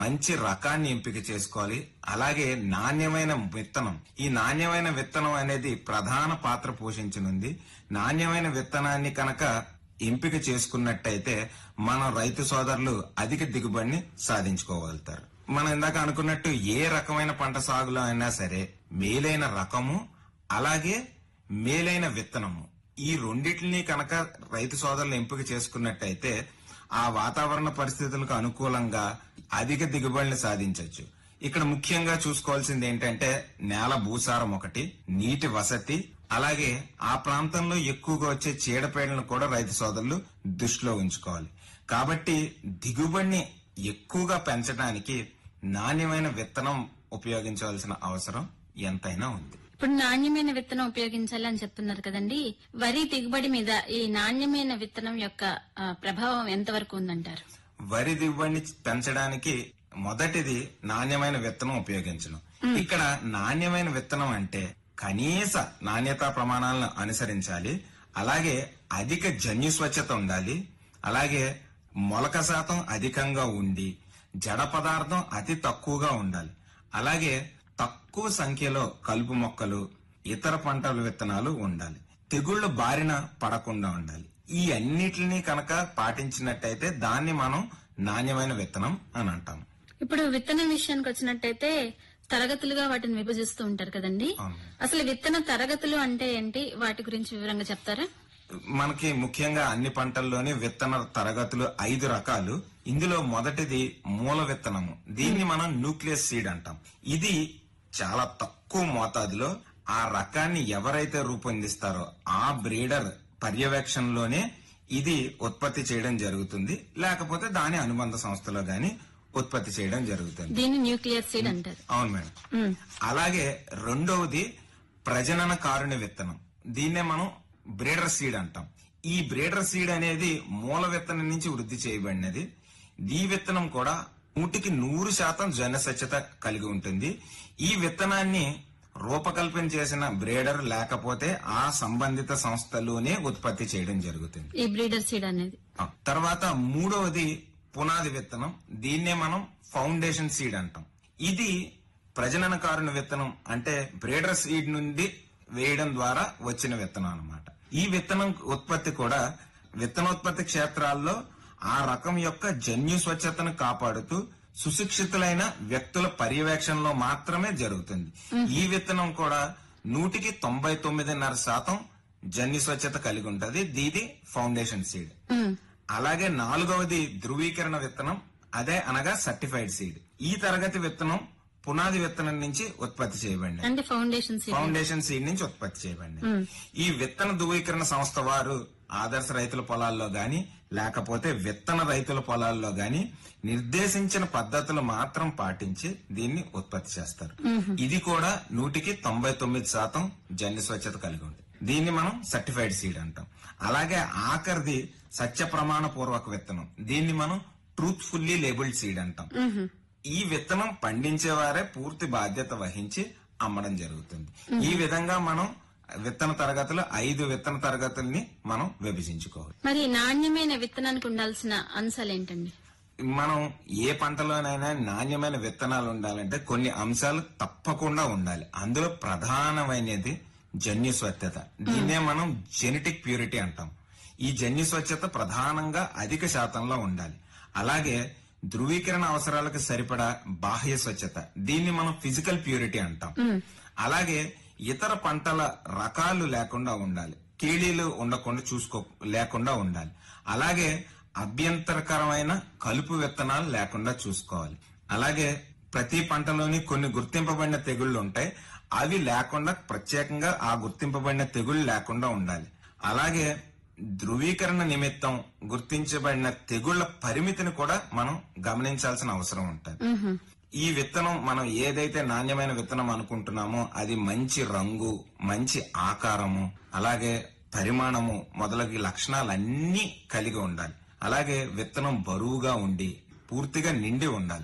మంచి రకాన్ని ఎంపిక చేసుకోవాలి అలాగే నాణ్యమైన విత్తనం ఈ నాణ్యమైన విత్తనం అనేది ప్రధాన పాత్ర పోషించనుంది నాణ్యమైన విత్తనాన్ని కనుక ఎంపిక చేసుకున్నట్టయితే మన రైతు సోదరులు అధిక దిగుబడిని సాధించుకోగలుగుతారు మనం ఇందాక అనుకున్నట్టు ఏ రకమైన పంట సాగులో అయినా సరే మేలైన రకము అలాగే మేలైన విత్తనము ఈ రెండిటిని కనుక రైతు సోదరులు ఎంపిక చేసుకున్నట్టయితే ఆ వాతావరణ పరిస్థితులకు అనుకూలంగా అధిక దిగుబడిని సాధించవచ్చు ఇక్కడ ముఖ్యంగా చూసుకోవాల్సింది ఏంటంటే నేల భూసారం ఒకటి నీటి వసతి అలాగే ఆ ప్రాంతంలో ఎక్కువగా వచ్చే చీడపీడలను కూడా రైతు సోదరులు దృష్టిలో ఉంచుకోవాలి కాబట్టి దిగుబడిని ఎక్కువగా పెంచడానికి నాణ్యమైన విత్తనం ఉపయోగించవలసిన అవసరం ఎంతైనా ఉంది ఇప్పుడు నాణ్యమైన విత్తనం ఉపయోగించాలి అని చెప్తున్నారు కదండి వరి దిగుబడి మీద ఈ నాణ్యమైన విత్తనం యొక్క ఆ, ప్రభావం ఎంతవరకు ఉందంటారు వరి దిగుబడిని పెంచడానికి మొదటిది నాణ్యమైన విత్తనం ఉపయోగించడం ఇక్కడ నాణ్యమైన విత్తనం అంటే కనీస నాణ్యతా ప్రమాణాలను అనుసరించాలి అలాగే అధిక జన్యు స్వచ్ఛత ఉండాలి అలాగే మొలక శాతం అధికంగా ఉండి జడ పదార్థం అతి తక్కువగా ఉండాలి అలాగే తక్కువ సంఖ్యలో కలుపు మొక్కలు ఇతర పంటల విత్తనాలు ఉండాలి తెగుళ్లు బారిన పడకుండా ఉండాలి ఈ అన్నిటిని కనుక పాటించినట్టయితే దాన్ని మనం నాణ్యమైన విత్తనం అని అంటాం ఇప్పుడు విత్తనం విషయానికి వచ్చినట్టయితే తరగతులుగా వాటిని విభజిస్తూ ఉంటారు కదండి అవును. అసలు విత్తన తరగతులు అంటే ఏంటి వాటి గురించి వివరంగా చెప్తారా మనకి ముఖ్యంగా అన్ని పంటల్లోని విత్తన తరగతులు ఐదు రకాలు ఇందులో మొదటిది మూల విత్తనము దీన్ని మనం న్యూక్లియస్ సీడ్ అంటాం ఇది చాలా తక్కువ మోతాదులో ఆ రకాన్ని ఎవరైతే రూపొందిస్తారో ఆ బ్రీడర్ పర్యవేక్షణలోనే ఇది ఉత్పత్తి చేయడం జరుగుతుంది లేకపోతే దాని అనుబంధ సంస్థలో గాని ఉత్పత్తి చేయడం జరుగుతుంది దీన్ని న్యూక్లియర్ సీడ్ అంటారు అవును మేడం ఉమ్, అలాగే రెండవది ప్రజనన కారుణ్య విత్తనం దీన్నే మనం బ్రీడర్ సీడ్ అంటాం ఈ బ్రీడర్ సీడ్ అనేది మూల విత్తనం నుంచి వృద్ధి చేయబడినది ఈ విత్తనం కూడా నూటికి నూరు శాతం జన స్వచ్ఛత కలిగి ఉంటుంది ఈ విత్తనాన్ని రూపకల్పన చేసిన బ్రీడర్ లేకపోతే ఆ సంబంధిత సంస్థలోనే ఉత్పత్తి చేయడం జరుగుతుంది ఈ బ్రీడర్ సీడ్ అనేది ఆ, తర్వాత మూడవది పునాది విత్తనం దీన్నే మనం ఫౌండేషన్ సీడ్ అంటాం ఇది ప్రజనన కారుణ విత్తనం అంటే బ్రేడర్ సీడ్ నుండి వేయడం ద్వారా వచ్చిన విత్తనం అన్నమాట ఈ విత్తనం ఉత్పత్తి కూడా విత్తనోత్పత్తి క్షేత్రాల్లో ఆ రకం యొక్క జన్యు స్వచ్ఛతను కాపాడుతూ సుశిక్షితులైన వ్యక్తుల పర్యవేక్షణలో మాత్రమే జరుగుతుంది ఈ విత్తనం కూడా నూటికి తొంభై తొమ్మిదిన్నర శాతం జన్యు స్వచ్ఛత కలిగి ఉంటది దీది ఫౌండేషన్ సీడ్ ఉమ్, అలాగే నాలుగవది ధృవీకరణ విత్తనం అదే అనగా సర్టిఫైడ్ సీడ్ ఈ తరగతి విత్తనం పునాది విత్తనం నుంచి ఉత్పత్తి చేయబడింది అంటే ఫౌండేషన్ సీడ్ ఫౌండేషన్ సీడ్ నుంచి ఉత్పత్తి చేయబడింది ఈ విత్తన ధృవీకరణ సంస్థ వారు ఆదర్శ రైతుల పొలాల్లో గాని లేకపోతే విత్తన రైతుల పొలాల్లో గాని నిర్దేశించిన పద్ధతులు మాత్రం పాటించి దీన్ని ఉత్పత్తి చేస్తారు ఇది కూడా నూటికి తొంభై తొమ్మిది శాతం జన్యు స్వచ్ఛత కలిగి ఉంది దీన్ని మనం సర్టిఫైడ్ సీడ్ అంటాం అలాగే ఆఖరిది సత్య ప్రమాణ పూర్వక విత్తనం దీన్ని మనం ట్రూత్ఫుల్లీ లేబుల్డ్ సీడ్ అంటాం ఈ విత్తనం పండించేవారే పూర్తి బాధ్యత వహించి అమ్మడం జరుగుతుంది ఈ విధంగా మనం విత్తన తరగతులు ఐదు విత్తన తరగతుల్ని మనం విభజించుకోవాలి మరి నాణ్యమైన విత్తనానికి ఉండాల్సిన అంశాలు ఏంటండి మనం ఏ పంటలోనైనా నాణ్యమైన విత్తనాలు ఉండాలంటే కొన్ని అంశాలు తప్పకుండా ఉండాలి అందులో ప్రధానమైనది జన్యు స్వచ్ఛత దీన్నే మనం జెనెటిక్ ప్యూరిటీ అంటాం ఈ జన్యు స్వచ్ఛత ప్రధానంగా అధిక శాతంలో ఉండాలి అలాగే ధృవీకరణ అవసరాలకు సరిపడా బాహ్య స్వచ్ఛత దీన్ని మనం ఫిజికల్ ప్యూరిటీ అంటాం అలాగే ఇతర పంటల రకాలు లేకుండా ఉండాలి కీళీలు ఉండకుండా చూసుకో లేకుండా ఉండాలి అలాగే అభ్యంతరకరమైన కలుపు విత్తనాలు లేకుండా చూసుకోవాలి అలాగే ప్రతి పంటలోని కొన్ని గుర్తింపబడిన తెగుళ్లు ఉంటాయి అవి లేకుండా ప్రత్యేకంగా ఆ గుర్తింపబడిన తెగుళ్లు లేకుండా ఉండాలి అలాగే ధృవీకరణ నిమిత్తం గుర్తించబడిన తెగుళ్ల పరిమితిని కూడా మనం గమనించాల్సిన అవసరం ఉంటుంది ఈ విత్తనం మనం ఏదైతే నాణ్యమైన విత్తనం అనుకుంటున్నామో అది మంచి రంగు మంచి ఆకారము అలాగే పరిమాణము మొదలగు లక్షణాలన్నీ కలిగి ఉండాలి అలాగే విత్తనం బరువుగా ఉండి పూర్తిగా నిండి ఉండాలి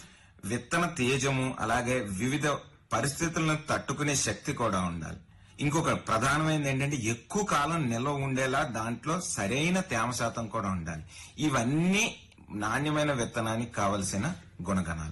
విత్తన తేజము అలాగే వివిధ పరిస్థితులను తట్టుకునే శక్తి కూడా ఉండాలి ఇంకొక ప్రధానమైనది ఏంటంటే ఎక్కువ కాలం నిల్వ ఉండేలా దాంట్లో సరైన తేమ శాతం కూడా ఉండాలి ఇవన్నీ నాణ్యమైన విత్తనానికి కావలసిన గుణగణాలు